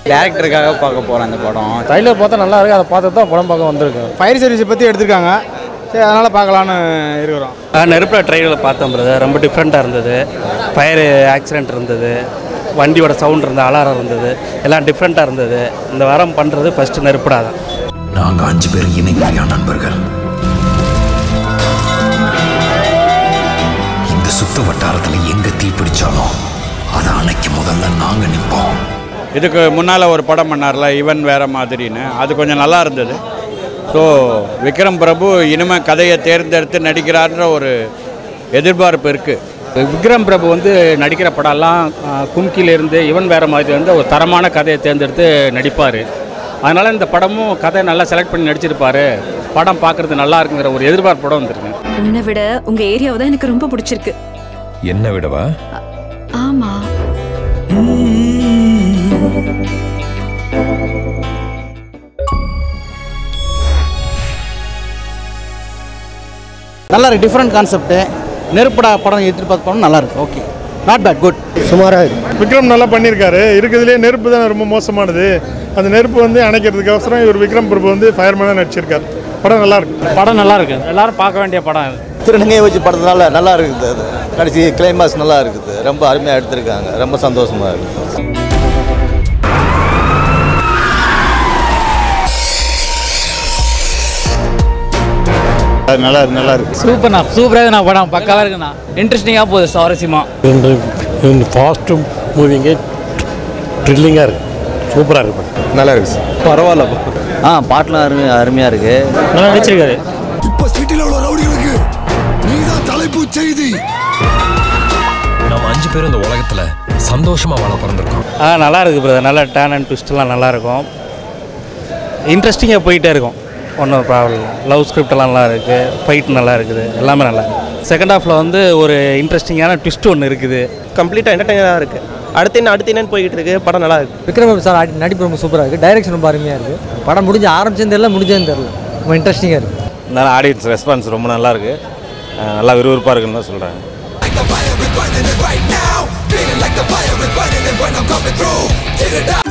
டேரக்டருக்காக பார்க்க போகிறேன் அந்த படம் ட்ரைலர் பார்த்தா நல்லா இருக்கு அதை பார்த்து தான் படம் பார்க்க வந்திருக்கேன் ஃபயர் சர்வீஸை பற்றி எடுத்திருக்காங்க சரி அதனால் பார்க்கலான்னு இருக்கிறோம் நெருப்பில் ட்ரைலரில் பார்த்தேன் பிரதர் ரொம்ப டிஃப்ரெண்ட்டாக இருந்தது ஃபயர் ஆக்சிடென்ட் இருந்தது வண்டியோட சவுண்ட் இருந்தது அலாரம் இருந்தது எல்லாம் டிஃப்ரெண்ட்டாக இருந்தது இந்த வாரம் பண்ணுறது ஃபஸ்ட்டு நெருப்படா தான் நாங்க அஞ்சு பேர் இணைப்பிரியா நண்பர்கள் இந்த சுத்து வட்டாரத்துல எங்க தீ பிடிச்சாலும் அதை அணைக்க முதல்ல நாங்க நிற்போம் இதுக்கு முன்னால் ஒரு படம் பண்ணார்ல இவன் வேற மாதிரின்னு அது கொஞ்சம் நல்லா இருந்தது ஸோ விக்ரம் பிரபு இனிமேல் கதையை தேர்ந்தெடுத்து நடிக்கிறார்ன்ற ஒரு எதிர்பார்ப்பு இருக்குது விக்ரம் பிரபு வந்து நடிக்கிற படம்லாம் கும்கிலேருந்து இவன் வேறு மாதிரி வந்து ஒரு தரமான கதையை தேர்ந்தெடுத்து நடிப்பார் அதனால் இந்த படமும் கதையை நல்லா செலக்ட் பண்ணி நடிச்சிருப்பாரு படம் பார்க்குறது நல்லா இருக்குங்கிற ஒரு எதிர்பார்ப்போட வந்திருக்கு உன்னை விட உங்க ஏரியாவை தான் எனக்கு ரொம்ப பிடிச்சிருக்கு என்ன விடவா ஆமா நல்லா இருக்கு டிஃப்ரெண்ட் கான்செப்ட்டு நெருப்படா படம் எதிர்பார்த்து படம் நல்லா இருக்கு ஓகே நாட் பேட் குட் சுமாராக இருக்கு விக்ரம் நல்லா பண்ணியிருக்காரு இருக்கிறதுலே நெருப்பு தான் ரொம்ப மோசமானது அந்த நெருப்பு வந்து அணைக்கிறதுக்கோசரம் இவர் விக்ரம் பிரபு வந்து ஃபயர்மேனாக நடிச்சிருக்காரு படம் நல்லா இருக்கு படம் நல்லா இருக்கு எல்லாரும் பார்க்க வேண்டிய படம் இது திருநங்கையை வச்சு படத்தினால நல்லா இருக்குது அது கடைசி கிளைமாக்ஸ் நல்லா இருக்குது ரொம்ப அருமையாக எடுத்திருக்காங்க ரொம்ப சந்தோஷமாக இருக்குது நல்லா இருக்கு நல்லா இருக்கு சூப்பர்ண்ணா சூப்பராக இருக்குண்ணா படம் பக்காவாக இருக்குண்ணா இன்ட்ரெஸ்டிங்காக போகுது சுவாரஸ்யமாக இந்த ஃபாஸ்ட்டு மூவிங்கே த்ரில்லிங்காக இருக்குது சூப்பராக இருக்கு படம் நல்லா இருக்கு பரவாயில்ல ஆ பாட்டெலாம் அருமை அருமையாக இருக்குது நல்லா நடிச்சிருக்காரு இப்ப சிட்டில உள்ள ரவுடிகளுக்கு நீதான் தலைப்பு செய்தி நம்ம அஞ்சு பேரும் இந்த உலகத்துல சந்தோஷமா வாழ பிறந்திருக்கோம் ஆ நல்லா இருக்கு பிரதர் நல்ல டேன் அண்ட் ட்விஸ்ட்லாம் நல்லா இருக்கும் இன்ட்ரெஸ்டிங்காக போயிட்டே இருக்கும் ஒன்றும் ப்ராப்ளம் இல்லை லவ் ஸ்கிரிப்டெல்லாம் நல்லா இருக்குது ஃபைட் நல்லா இருக்குது எல்லாமே நல்லா இருக்குது செகண்ட் ஹாஃபில் வந்து ஒரு இன்ட்ரெஸ்டிங்கான ட்விஸ்ட் ஒன்று இருக்குது கம்ப்ளீட்டாக என்டர்டைனராக இருக்குது அடுத்து என்ன அடுத்து என்னன்னு போய்கிட்டு இருக்கு படம் நல்லா இருக்கு விக்ரம் சார் ஆடி- நடிப்பு ரொம்ப சூப்பராக இருக்குது டைரக்ஷன் ரொம்ப அருமையாக இருக்குது படம் முடிஞ்சு ஆரம்பிச்சதுன்னு தெரியல முடிஞ்சதுன்னு தெரியல ரொம்ப இன்ட்ரெஸ்டிங்காக இருக்குது நல்லா ஆடியன்ஸ் ரெஸ்பான்ஸ் ரொம்ப நல்லா இருக்கு அஹ் நல்லா விறுவிறுப்பாக இருக்குன்னு தான் சொல்கிறாங்க Like the fire is burning it right now. Feeling like the fire is burning it when I'm coming through. Get it out.